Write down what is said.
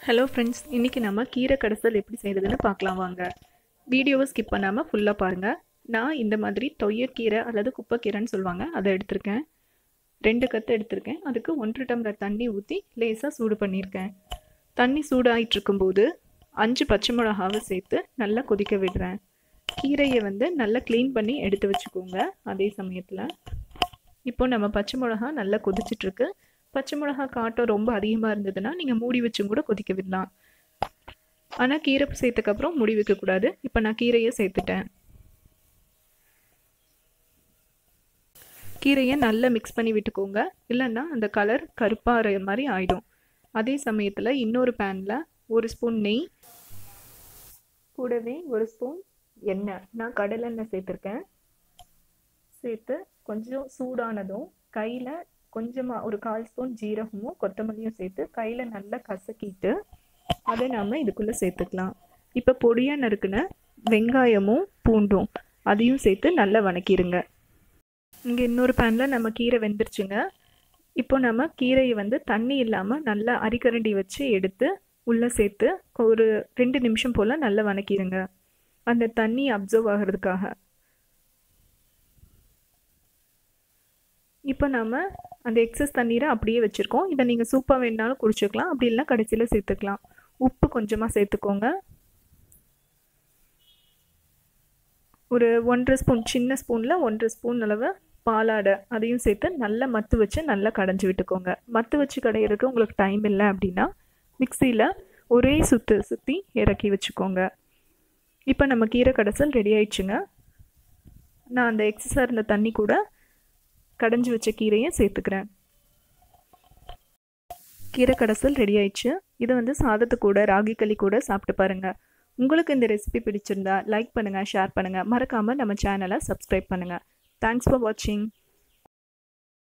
hello friends இன்றைக்கி நம்ம கீரை கடைசல் எப்படி செய்கிறதுன்னு பார்க்கலாம் வாங்க வீடியோவை ஸ்கிப் பண்ணாமல் ஃபுல்லாக பாருங்கள் நான் இந்த மாதிரி தொய்யற்கீரை அல்லது குப்பைக்கீரைன்னு சொல்லுவாங்க அதை எடுத்திருக்கேன் ரெண்டு கத்து எடுத்திருக்கேன் அதுக்கு ஒன்றரை டம்ளர் தண்ணி ஊற்றி லேசாக சூடு பண்ணியிருக்கேன் தண்ணி சூடாயிட்டு இருக்கும்போது அஞ்சு பச்சை மிளகாவை சேர்த்து நல்லா கொதிக்க விடுறேன் கீரையை வந்து நல்லா க்ளீன் பண்ணி எடுத்து வச்சுக்கோங்க அதே சமயத்தில் இப்போ நம்ம பச்சை மிளகா நல்லா கொதிச்சிட்ருக்கு பச்சை மிளகா காட்டம் ரொம்ப அதிகமாக இருந்ததுன்னா நீங்கள் மூடி வச்சும் கூட கொதிக்க விடலாம் ஆனால் கீரை சேர்த்துக்கப்புறம் மூடி வைக்கக்கூடாது இப்போ நான் கீரையை சேர்த்துட்டேன் கீரையை நல்லா மிக்ஸ் பண்ணி விட்டுக்கோங்க இல்லைன்னா அந்த கலர் கருப்பாகிற மாதிரி ஆகிடும் அதே சமயத்தில் இன்னொரு பேனில் ஒரு ஸ்பூன் நெய் கூடவே ஒரு ஸ்பூன் எண்ணெய் நான் கடலெண்ணெய் சேர்த்துருக்கேன் சேர்த்து கொஞ்சம் சூடானதும் கையில் கொஞ்சமாக ஒரு கால் ஸ்பூன் ஜீரகமும் கொத்தமல்லியும் சேர்த்து கையில் நல்லா கசக்கிட்டு அதை நாம் இதுக்குள்ளே சேர்த்துக்கலாம் இப்போ பொடியாக நறுக்குன வெங்காயமும் பூண்டும் அதையும் சேர்த்து நல்லா வணக்கிடுங்க இங்கே இன்னொரு பேனில் நம்ம கீரை வெந்துருச்சுங்க இப்போ நம்ம கீரையை வந்து தண்ணி இல்லாமல் நல்லா அரிக்கரண்டி வச்சு எடுத்து உள்ளே சேர்த்து ஒரு ரெண்டு நிமிஷம் போல் நல்லா வணக்கிடுங்க அந்த தண்ணி அப்சர்வ் ஆகிறதுக்காக இப்போ நம்ம அந்த எக்ஸஸ் தண்ணீரை அப்படியே வச்சுருக்கோம் இதை நீங்கள் சூப்பாக வேணாலும் குடிச்சிக்கலாம் அப்படி இல்லைனா கடைசியில் சேர்த்துக்கலாம் உப்பு கொஞ்சமாக சேர்த்துக்கோங்க ஒரு ஒன்றரை ஸ்பூன் சின்ன ஸ்பூனில் ஒன்றரை ஸ்பூன் அளவு பாலாடை அதையும் சேர்த்து நல்லா மத்து வச்சு நல்லா கடைஞ்சி விட்டுக்கோங்க மத்து வச்சு கடையிறதுக்கு உங்களுக்கு டைம் இல்லை அப்படின்னா மிக்சியில் ஒரே சுற்று சுற்றி இறக்கி வச்சுக்கோங்க இப்போ நம்ம கீரை கடைசல் ரெடி ஆயிடுச்சுங்க நான் அந்த எக்ஸஸாக இருந்த தண்ணி கூட கடைஞ்சி வச்ச கீரையை சேர்த்துக்கிறேன் கீரை கடைசல் ரெடி ஆயிடுச்சு இதை வந்து சாதத்து கூட ராகி களி கூட சாப்பிட்டு பாருங்கள் உங்களுக்கு இந்த ரெசிபி பிடிச்சிருந்தா லைக் பண்ணுங்கள் ஷேர் பண்ணுங்கள் மறக்காமல் நம்ம சேனலை சப்ஸ்கிரைப் பண்ணுங்கள் தேங்க்ஸ் ஃபார் வாட்சிங்